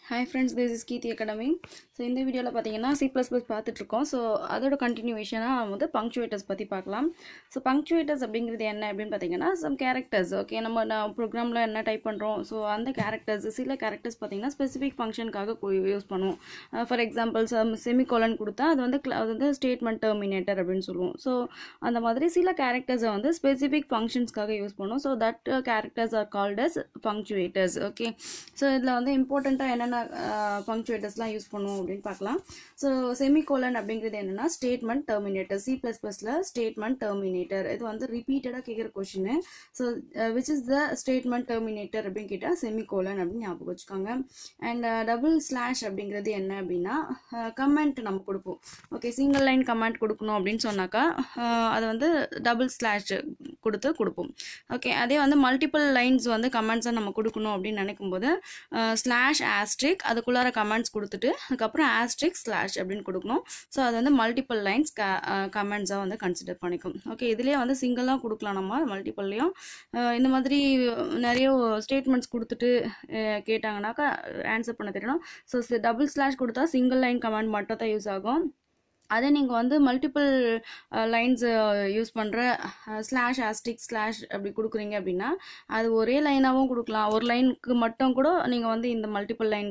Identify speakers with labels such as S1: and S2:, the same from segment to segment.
S1: hi friends this is Keerthi academy so இந்த வீடியோவில் பார்த்தீங்கன்னா சி ப்ளஸ் ப்ளஸ் பார்த்துட்ருக்கோம் ஸோ அதோட கண்டினியூவேஷனாக வந்து பங்க்சுவேட்டர்ஸ் பற்றி பார்க்கலாம் ஸோ பங்க்சுவேட்டர்ஸ் அப்படிங்கிறது என்ன அப்படின்னு பார்த்தீங்கன்னா சம் கேரக்டர்ஸ் ஓகே நம்ம நான் ப்ரோக்ராமில் என்ன டைப் பண்ணுறோம் ஸோ அந்த கேரக்டர்ஸ் சில கேரக்டர்ஸ் பார்த்தீங்கன்னா ஸ்பெசிஃபிக் ஃபங்க்ஷனுக்காக யூஸ் பண்ணுவோம் ஃபார் எக்ஸாம்பிள் சம் செமிகோலன் கொடுத்தா அது வந்து cl- அது வந்து ஸ்டேட்மெண்ட் டெர்மினேட்டர் அப்படின்னு சொல்லுவோம் ஸோ அந்த மாதிரி சில கேரக்டர்ஸை வந்து ஸ்பெசிஃபிக் ஃபங்க்ஷன்ஸ்க்காக யூஸ் பண்ணுவோம் so that characters are called as punctuators okay so இதில் வந்து இம்பார்ட்டண்ட்டாக என்னென்ன பங்க்சுவேட்டர்ஸ்லாம் யூஸ் பண்ணுவோம் அப்படின்னு பார்க்கலாம் ஸோ செமிகோலன் அப்படிங்கிறது என்னென்னா ஸ்டேட்மெண்ட் டெர்மினேட்டர் சி ப்ளஸ் ப்ளஸில் ஸ்டேட்மெண்ட் டெர்மினேட்டர் இது வந்து ரிப்பீட்டடாக கேட்குற கொஷின் so which is the statement terminator அப்படின்னு கேட்டால் செமிகோலன் அப்படின்னு ஞாபகம் வச்சுக்கோங்க அண்ட் டபுள் ஸ்லாஷ் அப்படிங்கிறது என்ன அப்படின்னா கமெண்ட் நம்ம கொடுப்போம் ஓகே சிங்கிள் லைன் கமெண்ட் கொடுக்கணும் அப்படின்னு சொன்னாக்கா அஹ், அது வந்து டபுள் ஸ்லாஷ் கொடுத்து கொடுப்போம் ஓகே அதே வந்து மல்டிபிள் லைன்ஸ் வந்து கமெண்ட்ஸை நம்ம கொடுக்கணும் அப்படின்னு நினைக்கும்போது ஸ்லாஷ் ஆஸ்ட்ரிக் அதுக்குள்ளார கமெண்ட்ஸ் கொடுத்துட்டு அதுக்கப்புறம் ஆஸ்ட்ரிக் ஸ்லாஷ் அப்படின்னு கொடுக்கணும் ஸோ அது வந்து மல்டிபிள் லைன்ஸ் கமெண்ட்ஸாக வந்து கன்சிடர் பண்ணிக்கும் ஓகே இதுலேயே வந்து சிங்கிளாக கொடுக்கலாம் நம்ம மல்டிபிள்லேயும் இந்த மாதிரி நிறைய ஸ்டேட்மெண்ட்ஸ் கொடுத்துட்டு அஹ், கேட்டாங்கன்னாக்கா ஆன்சர் பண்ண தெரியணும் ஸோ டபுள் ஸ்லாஷ் கொடுத்தா சிங்கிள் லைன் கமெண்ட் மட்டும் தான் யூஸ் ஆகும் அதே நீங்கள் வந்து மல்டிபிள் லைன்ஸ் யூஸ் பண்ணுற ஸ்லாஷ் ஆஸ்டிக் ஸ்லாஷ் அப்படி கொடுக்குறீங்க அப்படின்னா அது ஒரே லைனாகவும் கொடுக்கலாம் ஒரு லைனுக்கு மட்டும் கூட நீங்கள் வந்து இந்த மல்டிபிள் லைன்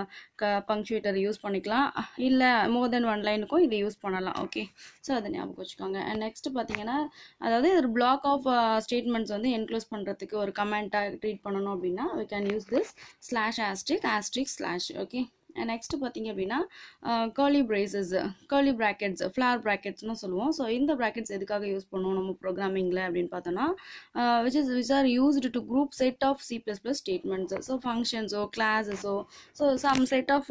S1: க பங்க்சுவேட்டர் யூஸ் பண்ணிக்கலாம் இல்லை மோர் தென் ஒன் லைனுக்கும் இதை யூஸ் பண்ணலாம் ஓகே ஸோ அதை ஞாபகம் வச்சுக்கோங்க அண்ட் நெக்ஸ்ட் பார்த்தீங்கன்னா அதாவது ஒரு பிளாக் ஆஃப் ஸ்டேட்மெண்ட்ஸ் வந்து என்க்ளோஸ் பண்ணுறதுக்கு ஒரு கமெண்ட்டாக ட்ரீட் பண்ணணும் அப்படின்னா we can use this slash asterisk asterisk slash okay next பார்த்தீங்க அப்படின்னா curly braces curly brackets flower brackets சொல்லுவோம் ஸோ இந்த ப்ராக்கெட்ஸ் எதுக்காக யூஸ் பண்ணுவோம் நம்ம ப்ரோக்ராமிங்கில் அப்படின்னு பார்த்தோன்னா which is which are used to group set of C plus plus statements so ஃபங்க்ஷன்ஸோ கிளாஸஸோ so some set of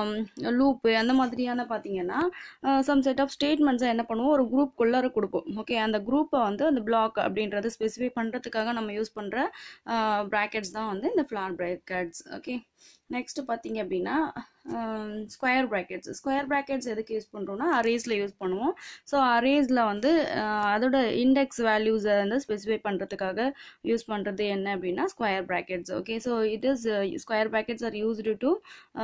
S1: loop அந்த மாதிரியான பார்த்தீங்கன்னா சம் செட் ஆஃப் ஸ்டேட்மெண்ட்ஸை என்ன பண்ணுவோம் ஒரு குரூப் குள்ளார கொடுப்போம் ஓகே அந்த குரூப்பை வந்து அந்த பிளாக் அப்படின்றது ஸ்பெசிஃபை பண்ணுறதுக்காக நம்ம யூஸ் பண்ணுற ப்ராக்கெட்ஸ் தான் வந்து இந்த ஃப்ளார் ப்ராக்கெட்ஸ் ஓகே நெக்ஸ்ட் பார்த்தீங்க அப்படின்னா ஸ்கொயர் ப்ராக்கெட்ஸ் ஸ்கொயர் ப்ராக்கெட்ஸ் எதுக்கு யூஸ் பண்ணுறோம்னா அரேஸில் யூஸ் பண்ணுவோம் ஸோ அரேஸில் வந்து அஹ், அதோட இண்டெக்ஸ் வேல்யூஸை வந்து ஸ்பெசிஃபை பண்ணுறதுக்காக யூஸ் பண்ணுறது என்ன அப்படின்னா square brackets okay so it is square brackets are used to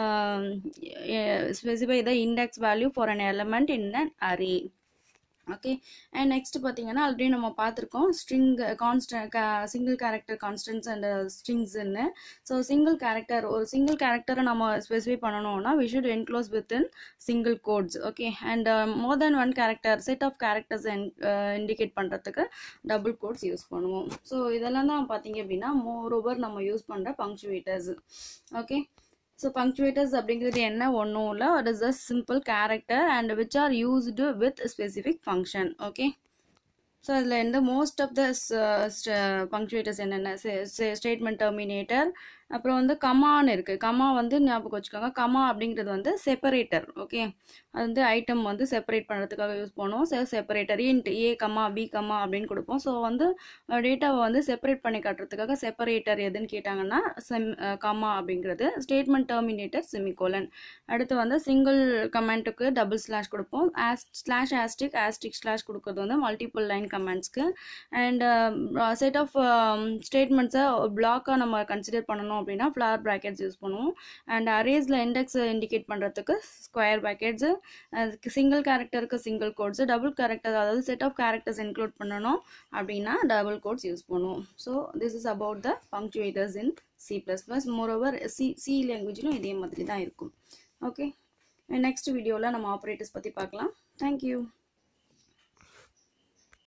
S1: specify the index value for an element in an array okay and next பார்த்தீங்கன்னா ஆல்ரெடி நம்ம பார்த்துருக்கோம் string constant single character constants and ஸ்ட்ரிங்ஸ்ன்னு so single character ஒரு single கேரக்டரை நம்ம specify பண்ணணும்னா we should enclose within single quotes okay and more than one character set of characters indicate பண்ணுறதுக்கு double quotes use பண்ணுவோம் so இதெல்லாம் தான் பார்த்தீங்க அப்படின்னா மோர் ஓவர் நம்ம யூஸ் பண்ணுற பங்க்சுவேட்டர்ஸ் ஓகே ஸோ பங்க்சுவேட்டர்ஸ் அப்படிங்கிறது என்ன ஒன்றும் இல்லை it is a simple character and which are used with specific function okay so அதில் இந்த மோஸ்ட் ஆஃப் த பங்க்சுவேட்டர்ஸ் என்னென்ன ஸ்டேட்மெண்ட் டெர்மினேட்டர் அப்புறம் வந்து கமான்னு இருக்குது கமா வந்து ஞாபகம் வச்சுக்கோங்க கமா அப்படிங்கிறது வந்து செப்பரேட்டர் ஓகே அது வந்து ஐட்டம் வந்து செப்பரேட் பண்ணுறதுக்காக யூஸ் பண்ணுவோம் so separator int A comma B comma அப்படின்னு கொடுப்போம் ஸோ வந்து டேட்டாவை வந்து செப்பரேட் பண்ணி காட்டுறதுக்காக செப்பரேட்டர் எதுன்னு கேட்டாங்கன்னா செம் கமா அப்படிங்கிறது ஸ்டேட்மெண்ட் டெர்மினேட்டர் செமிகோலன் அடுத்து வந்து சிங்கிள் கமெண்ட்டுக்கு டபுள் ஸ்லாஷ் கொடுப்போம் as slash asterisk asterisk slash கொடுக்கறது வந்து மல்டிபிள் லைன் கமெண்ட்ஸ்க்கு அண்ட் செட் ஆஃப் ஸ்டேட்மெண்ட்ஸை பிளாக்காக நம்ம கன்சிடர் பண்ணணும் அப்படின்னா ஃப்ளார் ப்ராக்கெட்ஸ் யூஸ் பண்ணுவோம் அண்ட் அரேஸில் இண்டெக்ஸ் இண்டிகேட் பண்ணுறதுக்கு ஸ்கொயர் ப்ராக்கெட்ஸு சிங்கிள் கேரக்டருக்கு சிங்கிள் கோட்ஸு டபுள் கேரக்டர் அதாவது செட் ஆஃப் கேரக்டர்ஸ் இன்க்ளூட் பண்ணணும் அப்படின்னா டபுள் கோட்ஸ் யூஸ் பண்ணுவோம் so this is about the பங்க்சுவேட்டர்ஸ் in C plus plus moreover C C லாங்குவேஜிலும் இதே மாதிரி தான் இருக்கும் ஓகே நெக்ஸ்ட் வீடியோவில் நம்ம ஆப்ரேட்டர்ஸ் பற்றி பார்க்கலாம் தேங்க்யூ